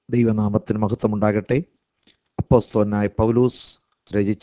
ദൈവനാമത്തിന് മഹത്വമുണ്ടാകട്ടെ അപ്പോസ്തോനായ പൗലൂസ് രചിച്ച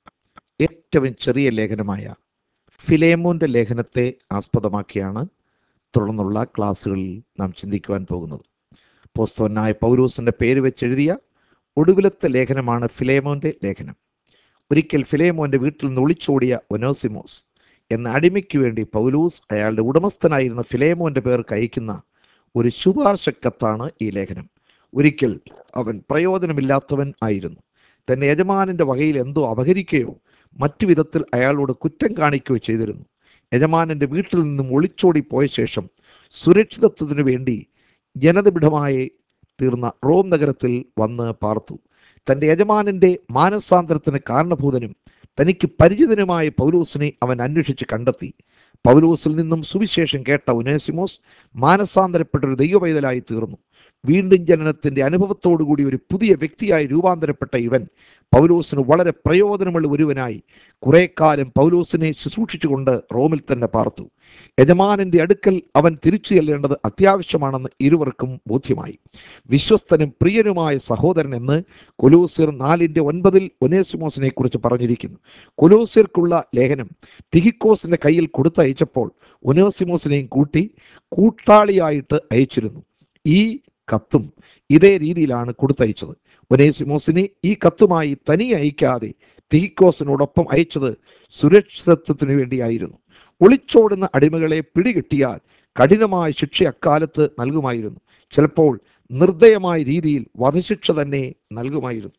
ഏറ്റവും ചെറിയ ലേഖനമായ ഫിലേമോന്റെ ലേഖനത്തെ ആസ്പദമാക്കിയാണ് തുടർന്നുള്ള ക്ലാസ്സുകളിൽ നാം ചിന്തിക്കുവാൻ പോകുന്നത് പോസ്തോനായ പൗലൂസിന്റെ പേര് വെച്ചെഴുതിയ ഒടുവിലത്തെ ലേഖനമാണ് ഫിലേമോന്റെ ലേഖനം ഒരിക്കൽ ഫിലേമോന്റെ വീട്ടിൽ നിന്ന് ഒളിച്ചോടിയ ഒനോസിമോസ് എന്ന അടിമയ്ക്ക് വേണ്ടി പൗലൂസ് അയാളുടെ ഉടമസ്ഥനായിരുന്ന ഫിലേമോന്റെ പേർക്ക് അയക്കുന്ന ഒരു ശുപാർശ കത്താണ് ഈ ലേഖനം ഒരിക്കൽ അവൻ പ്രയോജനമില്ലാത്തവൻ ആയിരുന്നു തന്റെ യജമാനന്റെ വകയിൽ എന്തോ അപഹരിക്കുകയോ മറ്റു വിധത്തിൽ അയാളോട് കുറ്റം കാണിക്കുകയോ ചെയ്തിരുന്നു യജമാനന്റെ വീട്ടിൽ നിന്നും ഒളിച്ചോടി പോയ ശേഷം സുരക്ഷിതത്വത്തിനു വേണ്ടി ജനനിബിഡമായി തീർന്ന റോം നഗരത്തിൽ വന്ന് പാർത്തു തന്റെ യജമാനന്റെ മാനസാന്തരത്തിന് കാരണഭൂതനും തനിക്ക് പരിചിതനുമായ പൗലോസിനെ അവൻ അന്വേഷിച്ച് കണ്ടെത്തി പൗലോസിൽ നിന്നും സുവിശേഷം കേട്ട ഉനേസിമോസ് മാനസാന്തരപ്പെട്ട ഒരു ദൈവപൈതലായി തീർന്നു വീണ്ടും ജനനത്തിന്റെ അനുഭവത്തോടുകൂടി ഒരു പുതിയ വ്യക്തിയായി രൂപാന്തരപ്പെട്ട ഇവൻ പൗലോസിന് വളരെ പ്രയോജനമുള്ള ഒരുവനായി കുറെ കാലം പൗലോസിനെ ശുശ്രൂഷിച്ചുകൊണ്ട് റോമിൽ തന്നെ പാർത്തു യജമാനന്റെ അടുക്കൽ അവൻ തിരിച്ചു ചെല്ലേണ്ടത് അത്യാവശ്യമാണെന്ന് ഇരുവർക്കും ബോധ്യമായി വിശ്വസ്തനും പ്രിയനുമായ സഹോദരൻ എന്ന് കൊലോസിയർ നാലിന്റെ ഒൻപതിൽ ഒനേസിമോസിനെ കുറിച്ച് പറഞ്ഞിരിക്കുന്നു കൊലോസിയർക്കുള്ള ലേഖനം തിഹിക്കോസിന്റെ കയ്യിൽ കൊടുത്തയച്ചപ്പോൾ ഒനേസിമോസിനെയും കൂട്ടി കൂട്ടാളിയായിട്ട് അയച്ചിരുന്നു ഈ കത്തും ഇതേ രീതിയിലാണ് കൊടുത്തയച്ചത് ഒനേസിമോസിനെ ഈ കത്തുമായി തനിയെ അയക്കാതെ തിഹിക്കോസിനോടൊപ്പം അയച്ചത് സുരക്ഷിതത്വത്തിനു വേണ്ടിയായിരുന്നു ഒളിച്ചോടുന്ന അടിമകളെ പിടികിട്ടിയാൽ കഠിനമായ ശിക്ഷ അക്കാലത്ത് നൽകുമായിരുന്നു ചിലപ്പോൾ നിർദ്ദയമായ രീതിയിൽ വധശിക്ഷ തന്നെ നൽകുമായിരുന്നു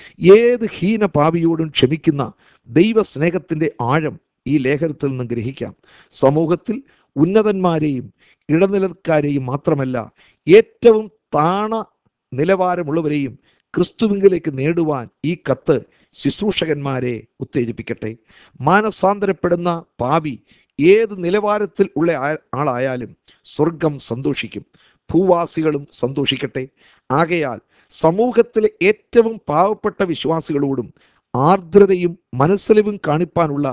ഏത് ഹീന പാപിയോടും ക്ഷമിക്കുന്ന ദൈവസ്നേഹത്തിന്റെ ആഴം ഈ ലേഖനത്തിൽ നിന്ന് ഗ്രഹിക്കാം സമൂഹത്തിൽ ഉന്നതന്മാരെയും ഇടനിലക്കാരെയും മാത്രമല്ല ഏറ്റവും താണ നിലവാരമുള്ളവരെയും ക്രിസ്തുവിങ്കിലേക്ക് നേടുവാൻ ഈ കത്ത് ശുശ്രൂഷകന്മാരെ ഉത്തേജിപ്പിക്കട്ടെ മാനസാന്തരപ്പെടുന്ന പാപി ഏത് നിലവാരത്തിൽ ഉള്ള ആളായാലും സ്വർഗം സന്തോഷിക്കും ഭൂവാസികളും സന്തോഷിക്കട്ടെ ആകയാൽ സമൂഹത്തിലെ ഏറ്റവും പാവപ്പെട്ട വിശ്വാസികളോടും ആർദ്രതയും മനസ്സലിവും കാണിപ്പാനുള്ള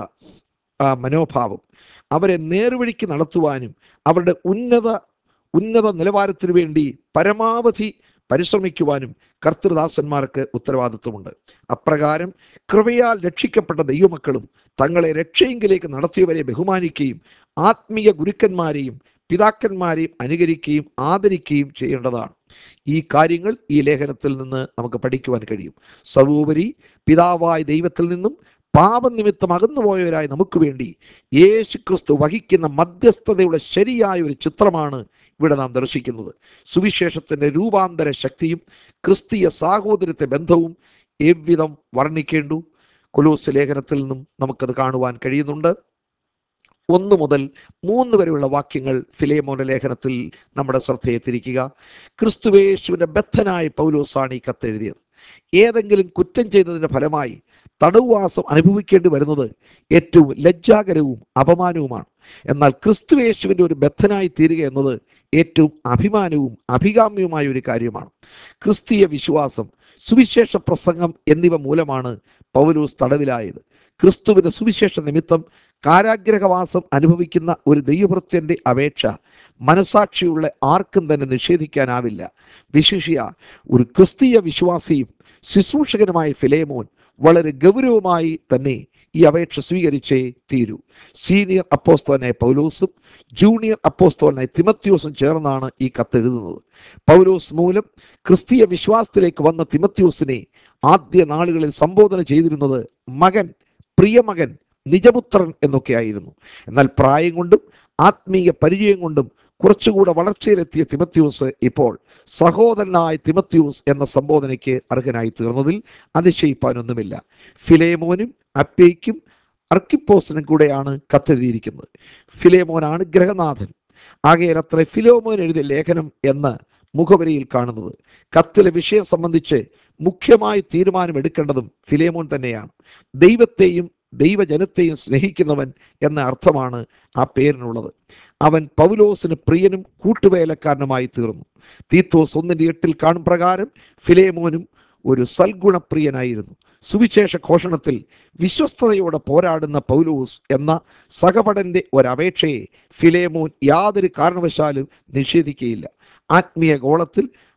മനോഭാവം അവരെ നേർവഴിക്ക് നടത്തുവാനും അവരുടെ ഉന്നത ഉന്നത നിലവാരത്തിനു വേണ്ടി പരമാവധി പരിശ്രമിക്കുവാനും കർത്തൃദാസന്മാർക്ക് ഉത്തരവാദിത്വമുണ്ട് അപ്രകാരം കൃപയാൽ രക്ഷിക്കപ്പെട്ട ദൈവമക്കളും തങ്ങളെ രക്ഷയെങ്കിലേക്ക് നടത്തിയവരെ ബഹുമാനിക്കുകയും ആത്മീയ ഗുരുക്കന്മാരെയും പിതാക്കന്മാരെയും അനുകരിക്കുകയും ആദരിക്കുകയും ചെയ്യേണ്ടതാണ് ഈ കാര്യങ്ങൾ ഈ ലേഖനത്തിൽ നിന്ന് നമുക്ക് പഠിക്കുവാൻ കഴിയും സർവോപരി പിതാവായ ദൈവത്തിൽ നിന്നും പാപനിമിത്തം അകന്നുപോയവരായി നമുക്ക് വേണ്ടി യേശു ക്രിസ്തു വഹിക്കുന്ന മധ്യസ്ഥതയുടെ ശരിയായ ഒരു ചിത്രമാണ് ഇവിടെ നാം ദർശിക്കുന്നത് സുവിശേഷത്തിന്റെ രൂപാന്തര ശക്തിയും ക്രിസ്തീയ സാഹോദര്യത്തെ ബന്ധവും എவ்விധം വർണ്ണിക്കേണ്ടു കൊലോസ് ലേഖനത്തിൽ നിന്നും നമുക്കത് കാണുവാൻ കഴിയുന്നുണ്ട് ഒന്ന് മുതൽ മൂന്ന് വരെയുള്ള വാക്യങ്ങൾ ഫിലേമോന ലേഖനത്തിൽ നമ്മുടെ ശ്രദ്ധയെ തിരിക്കുക ക്രിസ്തുവേശുവിന്റെ ബദ്ധനായ പൗലോസാണ് ഈ കത്തെഴുതിയത് ഏതെങ്കിലും കുറ്റം ചെയ്തതിന്റെ ഫലമായി തടവുവാസം അനുഭവിക്കേണ്ടി വരുന്നത് ഏറ്റവും ലജ്ജാകരവും അപമാനവുമാണ് എന്നാൽ ക്രിസ്തുവേശുവിൻ്റെ ഒരു ബദ്ധനായി തീരുക എന്നത് ഏറ്റവും അഭിമാനവും അഭികാമ്യവുമായ ഒരു കാര്യമാണ് ക്രിസ്തീയ വിശ്വാസം സുവിശേഷ പ്രസംഗം എന്നിവ മൂലമാണ് പൗലൂസ് തടവിലായത് ക്രിസ്തുവിന്റെ സുവിശേഷ നിമിത്തം കാരാഗ്രഹവാസം അനുഭവിക്കുന്ന ഒരു ദൈവഭൃത്യന്റെ അപേക്ഷ മനസാക്ഷിയുള്ള ആർക്കും തന്നെ നിഷേധിക്കാനാവില്ല വിശേഷിയ ഒരു ക്രിസ്തീയ വിശ്വാസിയും ശുശ്രൂഷകനുമായ ഫിലേമോൻ വളരെ ഗൗരവമായി തന്നെ ഈ അപേക്ഷ സ്വീകരിച്ചേ തീരൂ സീനിയർ അപ്പോസ്തോനായ പൗലോസും ജൂനിയർ അപ്പോസ്തോനായ തിമത്യോസും ചേർന്നാണ് ഈ കത്തെഴുതുന്നത് പൗലോസ് മൂലം ക്രിസ്തീയ വിശ്വാസത്തിലേക്ക് വന്ന തിമത്യോസിനെ ആദ്യ നാളുകളിൽ സംബോധന ചെയ്തിരുന്നത് മകൻ പ്രിയമകൻ നിജപുത്രൻ എന്നൊക്കെയായിരുന്നു എന്നാൽ പ്രായം കൊണ്ടും ആത്മീയ പരിചയം കൊണ്ടും കുറച്ചുകൂടെ വളർച്ചയിലെത്തിയ തിമത്യൂസ് ഇപ്പോൾ സഹോദരനായ തിമത്യൂസ് എന്ന സംബോധനയ്ക്ക് അർഹനായി തീർന്നതിൽ അതിശയിപ്പാനൊന്നുമില്ല ഫിലേമോനും അപ്പേയ്ക്കും അർക്കിപ്പോസിനും കൂടെയാണ് കത്തെഴുതിയിരിക്കുന്നത് ഫിലേമോനാണ് ഗ്രഹനാഥൻ ആകയാൽ അത്ര ഫിലോമോൻ എഴുതിയ ലേഖനം എന്ന് മുഖവരിയിൽ കാണുന്നത് കത്തിലെ വിഷയം സംബന്ധിച്ച് മുഖ്യമായി തീരുമാനം എടുക്കേണ്ടതും ഫിലേമോൻ തന്നെയാണ് ദൈവത്തെയും ദൈവജനത്തെയും സ്നേഹിക്കുന്നവൻ എന്ന അർത്ഥമാണ് ആ പേരിനുള്ളത് അവൻ പൗലോസിന് പ്രിയനും കൂട്ടുവേലക്കാരനുമായി തീർന്നു തീത്തോസ് ഒന്നിന്റെ എട്ടിൽ കാണും പ്രകാരം ഫിലേമോനും ഒരു സൽഗുണപ്രിയനായിരുന്നു സുവിശേഷ ഘോഷണത്തിൽ വിശ്വസ്തയോടെ പോരാടുന്ന പൗലോസ് എന്ന സഹപടന്റെ ഒരപേക്ഷയെ ഫിലേമോൻ യാതൊരു കാരണവശാലും നിഷേധിക്കുകയില്ല ആത്മീയ ഗോളത്തിൽ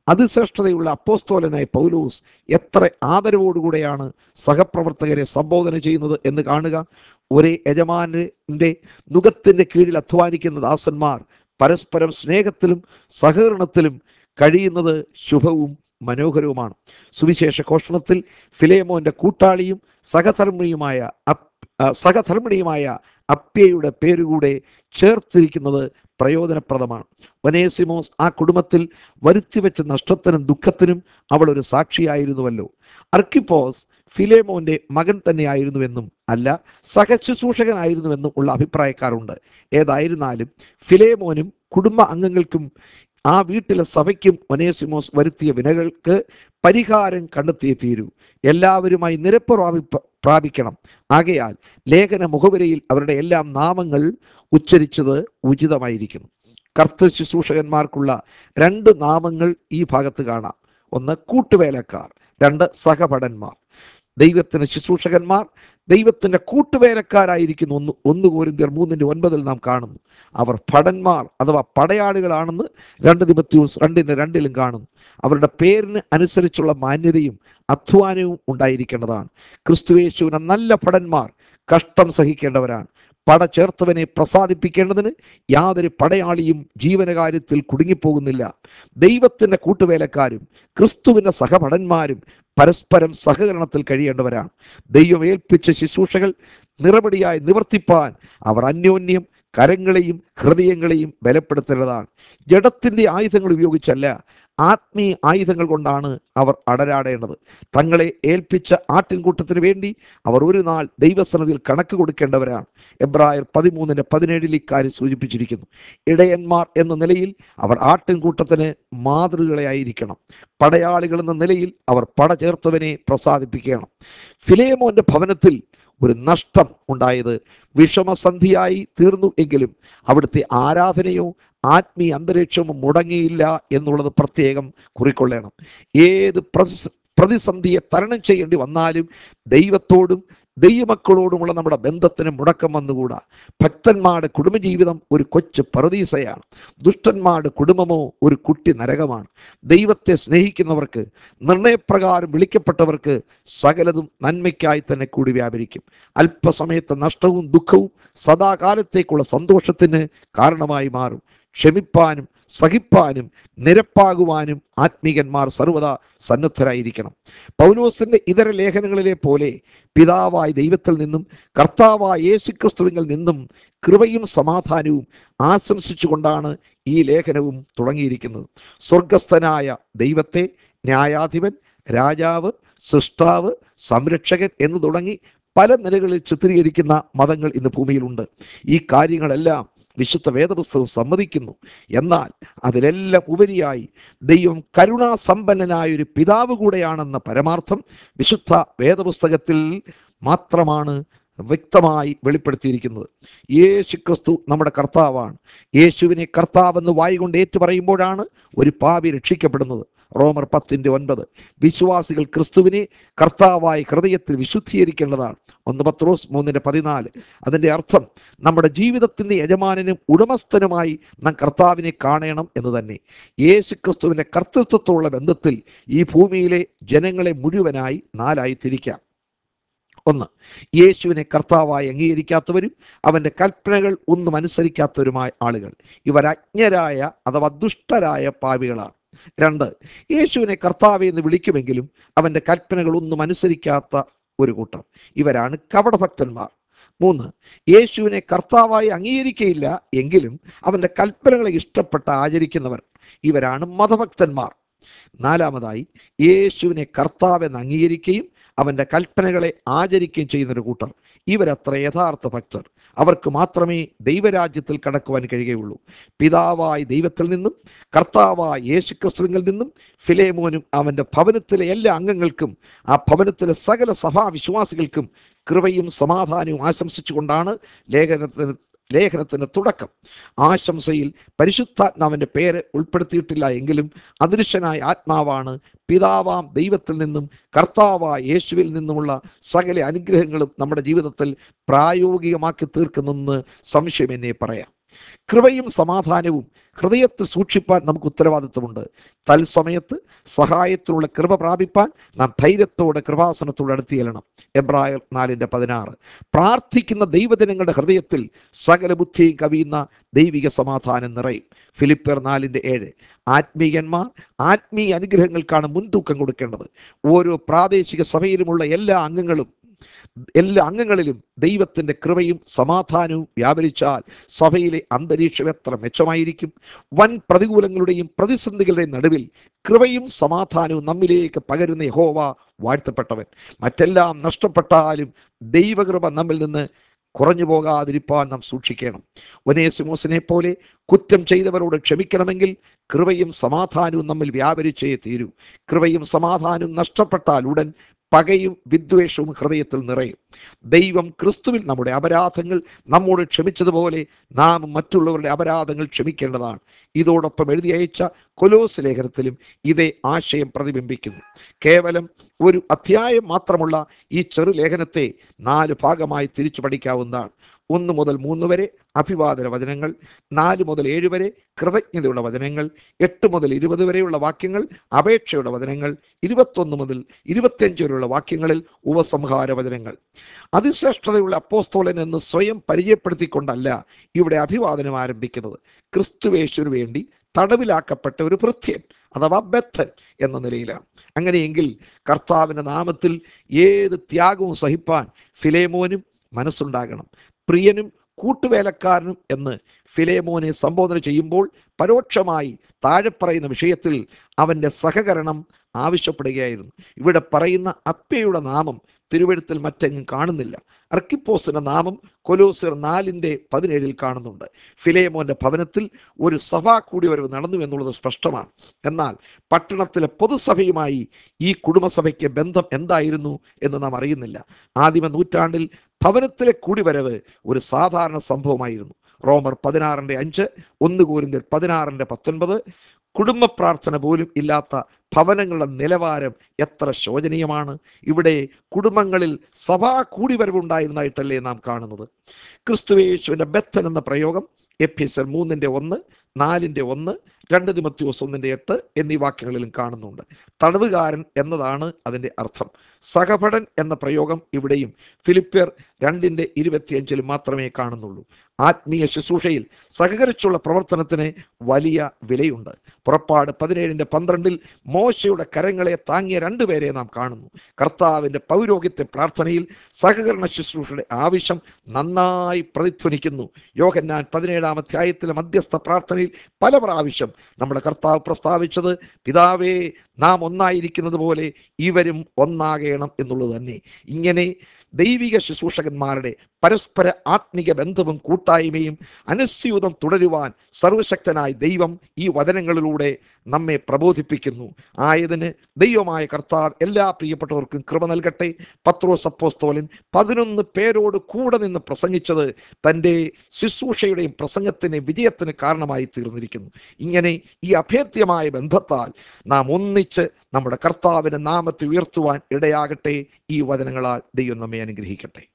അതിശ്രേഷ്ഠതയുള്ള അപ്പോസ്തോലനായ പൗലൂസ് എത്ര ആദരവോടുകൂടെയാണ് സഹപ്രവർത്തകരെ സംബോധന ചെയ്യുന്നത് എന്ന് കാണുക ഒരേ യജമാനന്റെ നുഖത്തിന്റെ കീഴിൽ അധ്വാനിക്കുന്ന ദാസന്മാർ പരസ്പരം സ്നേഹത്തിലും സഹകരണത്തിലും കഴിയുന്നത് ശുഭവും മനോഹരവുമാണ് സുവിശേഷ ഘോഷണത്തിൽ ഫിലേമോന്റെ കൂട്ടാളിയും സഹധർമ്മിയുമായ അപ്- ആ, സഹധർമ്മിണിയുമായ അപ്യയുടെ പേരുകൂടെ ചേർത്തിരിക്കുന്നത് പ്രയോജനപ്രദമാണ് ഒനേസിമോസ് ആ കുടുംബത്തിൽ വരുത്തിവെച്ച നഷ്ടത്തിനും ദുഃഖത്തിനും അവൾ ഒരു സാക്ഷിയായിരുന്നുവല്ലോ അർക്കിപ്പോസ് ഫിലേമോന്റെ മകൻ തന്നെയായിരുന്നുവെന്നും അല്ല സഹശുശ്രൂഷകനായിരുന്നുവെന്നും ഉള്ള അഭിപ്രായക്കാരുണ്ട് ഏതായിരുന്നാലും ഫിലേമോനും കുടുംബ അംഗങ്ങൾക്കും ആ വീട്ടിലെ സഭയ്ക്കും ഒനേസിമോസ് വരുത്തിയ വിനകൾക്ക് പരിഹാരം കണ്ടെത്തിയേ തീരൂ എല്ലാവരുമായി നിരപ്പ് പ്രാപിപ്പ- പ്രാപിക്കണം ആകയാൽ ലേഖന മുഖവരയിൽ അവരുടെ എല്ലാം നാമങ്ങൾ ഉച്ചരിച്ചത് ഉചിതമായിരിക്കുന്നു കർത്തൃ ശുശ്രൂഷകന്മാർക്കുള്ള രണ്ട് നാമങ്ങൾ ഈ ഭാഗത്ത് കാണാം ഒന്ന് കൂട്ടുവേലക്കാർ രണ്ട് സഹപടന്മാർ ദൈവത്തിന് ശുശ്രൂഷകന്മാർ ദൈവത്തിന്റെ കൂട്ടുവേലക്കാരായിരിക്കുന്നു ഒന്ന് ഒന്ന് കോരിന്ത്യർ മൂന്നിന്റെ ഒൻപതിൽ നാം കാണുന്നു അവർ ഭടന്മാർ അഥവാ പടയാളികളാണെന്ന് രണ്ട് തിമത്യൂസ് രണ്ടിന്റെ രണ്ടിലും കാണുന്നു അവരുടെ പേരിന് അനുസരിച്ചുള്ള മാന്യതയും അധ്വാനവും ഉണ്ടായിരിക്കേണ്ടതാണ് ക്രിസ്തുയേശുവിനെ നല്ല ഭടന്മാർ കഷ്ടം സഹിക്കേണ്ടവരാണ് പട ചേർത്തവനെ പ്രസാദിപ്പിക്കേണ്ടതിന് യാതൊരു പടയാളിയും ജീവനകാര്യത്തിൽ കുടുങ്ങിപ്പോകുന്നില്ല ദൈവത്തിന്റെ കൂട്ടുവേലക്കാരും ക്രിസ്തുവിന്റെ സഹപടന്മാരും പരസ്പരം സഹകരണത്തിൽ കഴിയേണ്ടവരാണ് ദൈവം ഏൽപ്പിച്ച ശുശ്രൂഷകൾ നിറപടിയായി നിവർത്തിപ്പാൻ അവർ അന്യോന്യം കരങ്ങളെയും ഹൃദയങ്ങളെയും ബലപ്പെടുത്തേണ്ടതാണ് ജഡത്തിന്റെ ആയുധങ്ങൾ ഉപയോഗിച്ചല്ല ആത്മീയ ആയുധങ്ങൾ കൊണ്ടാണ് അവർ അടരാടേണ്ടത് തങ്ങളെ ഏൽപ്പിച്ച ആട്ടിൻകൂട്ടത്തിന് വേണ്ടി അവർ ഒരു നാൾ ദൈവസന്നതിയിൽ കണക്ക് കൊടുക്കേണ്ടവരാണ് എബ്രായർ പതിമൂന്നിന്റെ പതിനേഴിൽ ഇക്കാര്യം സൂചിപ്പിച്ചിരിക്കുന്നു ഇടയന്മാർ എന്ന നിലയിൽ അവർ ആട്ടിൻകൂട്ടത്തിന് മാതൃകളായിരിക്കണം പടയാളികൾ എന്ന നിലയിൽ അവർ പട ചേർത്തവനെ പ്രസാദിപ്പിക്കണം ഫിലേമോന്റെ ഭവനത്തിൽ ഒരു നഷ്ടം ഉണ്ടായത് വിഷമസന്ധിയായി തീർന്നു എങ്കിലും അവിടുത്തെ ആരാധനയോ ആത്മീയ അന്തരീക്ഷമോ മുടങ്ങിയില്ല എന്നുള്ളത് പ്രത്യേകം കുറിക്കൊള്ളണം ഏത് പ്രതിസ പ്രതിസന്ധിയെ തരണം ചെയ്യേണ്ടി വന്നാലും ദൈവത്തോടും ദൈവമക്കളോടുമുള്ള നമ്മുടെ ബന്ധത്തിന് മുടക്കം വന്നുകൂടാ ഭക്തന്മാരുടെ കുടുംബജീവിതം ഒരു കൊച്ചു പറുദീസയാണ് ദുഷ്ടന്മാരുടെ കുടുംബമോ ഒരു കുട്ടി നരകമാണ് ദൈവത്തെ സ്നേഹിക്കുന്നവർക്ക് നിർണയപ്രകാരം വിളിക്കപ്പെട്ടവർക്ക് സകലതും നന്മയ്ക്കായി തന്നെ കൂടി വ്യാപരിക്കും അല്പസമയത്തെ നഷ്ടവും ദുഃഖവും സദാകാലത്തേക്കുള്ള സന്തോഷത്തിന് കാരണമായി മാറും ക്ഷമിപ്പാനും സഹിപ്പാനും നിരപ്പാകുവാനും ആത്മീകന്മാർ സർവദാ സന്നദ്ധരായിരിക്കണം പൗലോസിന്റെ ഇതര ലേഖനങ്ങളിലെ പോലെ പിതാവായ ദൈവത്തിൽ നിന്നും കർത്താവായ യേശുക്രിസ്തുവിൽ നിന്നും കൃപയും സമാധാനവും ആശംസിച്ചുകൊണ്ടാണ് ഈ ലേഖനവും തുടങ്ങിയിരിക്കുന്നത് സ്വർഗസ്ഥനായ ദൈവത്തെ ന്യായാധിപൻ രാജാവ് സൃഷ്ടാവ് സംരക്ഷകൻ എന്ന് തുടങ്ങി പല നിലകളിൽ ചിത്രീകരിക്കുന്ന മതങ്ങൾ ഇന്ന് ഭൂമിയിലുണ്ട് ഈ കാര്യങ്ങളെല്ലാം വിശുദ്ധ വേദപുസ്തകം സമ്മതിക്കുന്നു എന്നാൽ അതിലെല്ലാം ഉപരിയായി ദൈവം കരുണാസമ്പന്നനായ ഒരു പിതാവ് കൂടെയാണെന്ന പരമാർത്ഥം വിശുദ്ധ വേദപുസ്തകത്തിൽ മാത്രമാണ് വ്യക്തമായി വെളിപ്പെടുത്തിയിരിക്കുന്നത് യേശു ക്രിസ്തു നമ്മുടെ കർത്താവാണ് യേശുവിനെ കർത്താവെന്ന് വായികൊണ്ട് ഏറ്റുപറയുമ്പോഴാണ് ഒരു പാപി രക്ഷിക്കപ്പെടുന്നത് റോമർ പത്തിന്റെ ഒൻപത് വിശ്വാസികൾ ക്രിസ്തുവിനെ കർത്താവായി ഹൃദയത്തിൽ വിശുദ്ധീകരിക്കേണ്ടതാണ് ഒന്ന് പത്രോസ് മൂന്നിന്റെ പതിനാല് അതിന്റെ അർത്ഥം നമ്മുടെ ജീവിതത്തിന്റെ യജമാനനും ഉടമസ്ഥനുമായി നാം കർത്താവിനെ കാണണം എന്ന് തന്നെ യേശു ക്രിസ്തുവിന്റെ കർത്തൃത്വത്തോടുള്ള ബന്ധത്തിൽ ഈ ഭൂമിയിലെ ജനങ്ങളെ മുഴുവനായി നാലായി തിരിക്കാം ഒന്ന് യേശുവിനെ കർത്താവായി അംഗീകരിക്കാത്തവരും അവന്റെ കൽപ്പനകൾ ഒന്നും അനുസരിക്കാത്തവരുമായ ആളുകൾ ഇവർ അജ്ഞരായ അഥവാ ദുഷ്ടരായ പാപികളാണ് രണ്ട് യേശുവിനെ കർത്താവ് എന്ന് വിളിക്കുമെങ്കിലും അവന്റെ കൽപ്പനകൾ ഒന്നും അനുസരിക്കാത്ത ഒരു കൂട്ടർ ഇവരാണ് കപടഭക്തന്മാർ മൂന്ന് യേശുവിനെ കർത്താവായി അംഗീകരിക്കയില്ല എങ്കിലും അവന്റെ കൽപ്പനകളെ ഇഷ്ടപ്പെട്ട് ആചരിക്കുന്നവർ ഇവരാണ് മതഭക്തന്മാർ നാലാമതായി യേശുവിനെ കർത്താവെന്ന് അംഗീകരിക്കുകയും അവന്റെ കൽപ്പനകളെ ആചരിക്കുകയും ചെയ്യുന്ന ഒരു കൂട്ടർ ഇവരത്ര യഥാർത്ഥ ഭക്തർ അവർക്ക് മാത്രമേ ദൈവരാജ്യത്തിൽ കടക്കുവാൻ കഴിയുകയുള്ളൂ പിതാവായ ദൈവത്തിൽ നിന്നും കർത്താവായ യേശുക്രിസ്തുവിൽ നിന്നും ഫിലേമോനും അവന്റെ ഭവനത്തിലെ എല്ലാ അംഗങ്ങൾക്കും ആ ഭവനത്തിലെ സകല സഭാവിശ്വാസികൾക്കും കൃപയും സമാധാനവും ആശംസിച്ചുകൊണ്ടാണ് ലേഖനത്തിന് ലേഖനത്തിന്റെ തുടക്കം ആശംസയിൽ പരിശുദ്ധാത്മാവിന്റെ പേര് ഉൾപ്പെടുത്തിയിട്ടില്ല എങ്കിലും അദൃശ്യനായ ആത്മാവാണ് പിതാവാം ദൈവത്തിൽ നിന്നും കർത്താവായ യേശുവിൽ നിന്നുമുള്ള സകല അനുഗ്രഹങ്ങളും നമ്മുടെ ജീവിതത്തിൽ പ്രായോഗികമാക്കി തീർക്കുന്നെന്ന് സംശയം എന്നെ പറയാം കൃപയും സമാധാനവും ഹൃദയത്തിൽ സൂക്ഷിപ്പാൻ നമുക്ക് ഉത്തരവാദിത്വമുണ്ട് തൽസമയത്ത് സഹായത്തിനുള്ള കൃപ പ്രാപിപ്പാൻ നാം ധൈര്യത്തോടെ കൃപാസനത്തോടെ അടുത്ത് ചെല്ലണം എബ്രായർ നാലിൻ്റെ പതിനാറ് പ്രാർത്ഥിക്കുന്ന ദൈവജനങ്ങളുടെ ഹൃദയത്തിൽ സകല ബുദ്ധിയും കവിയുന്ന ദൈവിക സമാധാനം നിറയും ഫിലിപ്പർ നാലിൻ്റെ ഏഴ് ആത്മീയന്മാർ ആത്മീയ അനുഗ്രഹങ്ങൾക്കാണ് മുൻതൂക്കം കൊടുക്കേണ്ടത് ഓരോ പ്രാദേശിക സഭയിലുമുള്ള എല്ലാ അംഗങ്ങളും എല്ലാ അംഗങ്ങളിലും ദൈവത്തിൻ്റെ കൃപയും സമാധാനവും വ്യാപരിച്ചാൽ സഭയിലെ അന്തരീക്ഷം എത്ര മെച്ചമായിരിക്കും വൻ പ്രതികൂലങ്ങളുടെയും പ്രതിസന്ധികളുടെയും നടുവിൽ കൃപയും സമാധാനവും നമ്മിലേക്ക് പകരുന്ന യഹോവ വാഴ്ത്തപ്പെട്ടവൻ മറ്റെല്ലാം നഷ്ടപ്പെട്ടാലും ദൈവകൃപ നമ്മിൽ നിന്ന് കുറഞ്ഞു പോകാതിരിപ്പാൻ നാം സൂക്ഷിക്കണം ഒനേസിമോസിനെ പോലെ കുറ്റം ചെയ്തവരോട് ക്ഷമിക്കണമെങ്കിൽ കൃപയും സമാധാനവും നമ്മിൽ വ്യാപരിച്ചേ തീരൂ കൃപയും സമാധാനവും നഷ്ടപ്പെട്ടാൽ ഉടൻ പകയും വിദ്വേഷവും ഹൃദയത്തിൽ നിറയും ദൈവം ക്രിസ്തുവിൽ നമ്മുടെ അപരാധങ്ങൾ നമ്മോട് ക്ഷമിച്ചതുപോലെ നാം മറ്റുള്ളവരുടെ അപരാധങ്ങൾ ക്ഷമിക്കേണ്ടതാണ് ഇതോടൊപ്പം എഴുതി അയച്ച കൊലോസ് ലേഖനത്തിലും ഇതേ ആശയം പ്രതിബിംബിക്കുന്നു കേവലം ഒരു അധ്യായം മാത്രമുള്ള ഈ ചെറു ലേഖനത്തെ നാല് ഭാഗമായി തിരിച്ചു പഠിക്കാവുന്നതാണ് ഒന്ന് മുതൽ മൂന്ന് വരെ അഭിവാദന വചനങ്ങൾ നാല് മുതൽ ഏഴ് വരെ കൃതജ്ഞതയുടെ വചനങ്ങൾ എട്ട് മുതൽ ഇരുപത് വരെയുള്ള വാക്യങ്ങൾ അപേക്ഷയുടെ വചനങ്ങൾ ഇരുപത്തൊന്ന് മുതൽ ഇരുപത്തിയഞ്ച് വരെയുള്ള വാക്യങ്ങളിൽ ഉപസംഹാര വചനങ്ങൾ അതിശ്രേഷ്ഠതയുള്ള അപ്പോസ്തോലൻ എന്ന് സ്വയം പരിചയപ്പെടുത്തിക്കൊണ്ടല്ല ഇവിടെ അഭിവാദനം ആരംഭിക്കുന്നത് ക്രിസ്തുവേശ്വരു വേണ്ടി തടവിലാക്കപ്പെട്ട ഒരു ഭൃത്യൻ അഥവാ ബദ്ധൻ എന്ന നിലയിലാണ് അങ്ങനെയെങ്കിൽ കർത്താവിൻ്റെ നാമത്തിൽ ഏത് ത്യാഗവും സഹിപ്പാൻ ഫിലേമോനും മനസ്സുണ്ടാകണം പ്രിയനും കൂട്ടുവേലക്കാരനും എന്ന് ഫിലേമോനെ സംബോധന ചെയ്യുമ്പോൾ പരോക്ഷമായി താഴെ പറയുന്ന വിഷയത്തിൽ അവൻ്റെ സഹകരണം ആവശ്യപ്പെടുകയായിരുന്നു ഇവിടെ പറയുന്ന അപ്പയുടെ നാമം തിരുവഴുത്തിൽ മറ്റെങ്ങും കാണുന്നില്ല അർക്കിപ്പോസിന്റെ നാമം കൊലോസിർ നാലിൻ്റെ പതിനേഴിൽ കാണുന്നുണ്ട് ഫിലേമോന്റെ ഭവനത്തിൽ ഒരു സഭാ കൂടിവരവ് നടന്നു എന്നുള്ളത് സ്പഷ്ടമാണ് എന്നാൽ പട്ടണത്തിലെ പൊതുസഭയുമായി ഈ കുടുംബസഭയ്ക്ക് ബന്ധം എന്തായിരുന്നു എന്ന് നാം അറിയുന്നില്ല ആദിമ നൂറ്റാണ്ടിൽ ഭവനത്തിലെ കൂടിവരവ് ഒരു സാധാരണ സംഭവമായിരുന്നു റോമർ പതിനാറിൻ്റെ അഞ്ച് ഒന്ന് കോരിന്തിൽ പതിനാറിൻ്റെ പത്തൊൻപത് കുടുംബ പ്രാർത്ഥന പോലും ഇല്ലാത്ത ഭവനങ്ങളുടെ നിലവാരം എത്ര ശോചനീയമാണ് ഇവിടെ കുടുംബങ്ങളിൽ സഭാ കൂടിവരവുണ്ടായിരുന്നതായിട്ടല്ലേ നാം കാണുന്നത് ക്രിസ്തുവേശുവിൻ്റെ ബദ്ധൻ എന്ന പ്രയോഗം എഫീസർ മൂന്നിൻ്റെ ഒന്ന് നാലിൻ്റെ ഒന്ന് രണ്ട് തിമത്യോസ് ഒന്നിൻ്റെ എട്ട് എന്നീ വാക്യങ്ങളിലും കാണുന്നുണ്ട് തടവുകാരൻ എന്നതാണ് അതിൻ്റെ അർത്ഥം സഹപടൻ എന്ന പ്രയോഗം ഇവിടെയും ഫിലിപ്പിയർ രണ്ടിൻ്റെ ഇരുപത്തിയഞ്ചിലും മാത്രമേ കാണുന്നുള്ളൂ ആത്മീയ ശുശ്രൂഷയിൽ സഹകരിച്ചുള്ള പ്രവർത്തനത്തിന് വലിയ വിലയുണ്ട് പുറപ്പാട് പതിനേഴിൻ്റെ പന്ത്രണ്ടിൽ മോശയുടെ കരങ്ങളെ താങ്ങിയ രണ്ടുപേരെ നാം കാണുന്നു കർത്താവിൻ്റെ പൗരോഗ്യത്തെ പ്രാർത്ഥനയിൽ സഹകരണ ശുശ്രൂഷയുടെ ആവശ്യം നന്നായി പ്രതിധ്വനിക്കുന്നു യോഹന്നാൻ പതിനേഴാം അധ്യായത്തിലെ മധ്യസ്ഥ പ്രാർത്ഥനയിൽ പല പ്രാവശ്യം നമ്മുടെ കർത്താവ് പ്രസ്താവിച്ചത് പിതാവേ നാം ഒന്നായിരിക്കുന്നത് പോലെ ഇവരും ഒന്നാകണം എന്നുള്ളത് തന്നെ ഇങ്ങനെ ദൈവിക ശുശ്രൂഷകന്മാരുടെ പരസ്പര ആത്മിക ബന്ധവും കൂട്ടായ്മയും അനുസ്യൂതം തുടരുവാൻ സർവശക്തനായ ദൈവം ഈ വചനങ്ങളിലൂടെ നമ്മെ പ്രബോധിപ്പിക്കുന്നു ആയതിന് ദൈവമായ കർത്താവ് എല്ലാ പ്രിയപ്പെട്ടവർക്കും കൃപ നൽകട്ടെ പത്രോസ് അപ്പോസ്തോലൻ പതിനൊന്ന് പേരോട് കൂടെ നിന്ന് പ്രസംഗിച്ചത് തൻ്റെ ശുശ്രൂഷയുടെയും പ്രസംഗത്തിന് വിജയത്തിന് കാരണമായി തീർന്നിരിക്കുന്നു ഇങ്ങനെ ഈ അഭേദ്യമായ ബന്ധത്താൽ നാം ഒന്നിച്ച് നമ്മുടെ കർത്താവിൻ്റെ നാമത്തെ ഉയർത്തുവാൻ ഇടയാകട്ടെ ഈ വചനങ്ങളാൽ ദൈവം നമ്മെ അനുഗ്രഹിക്കട്ടെ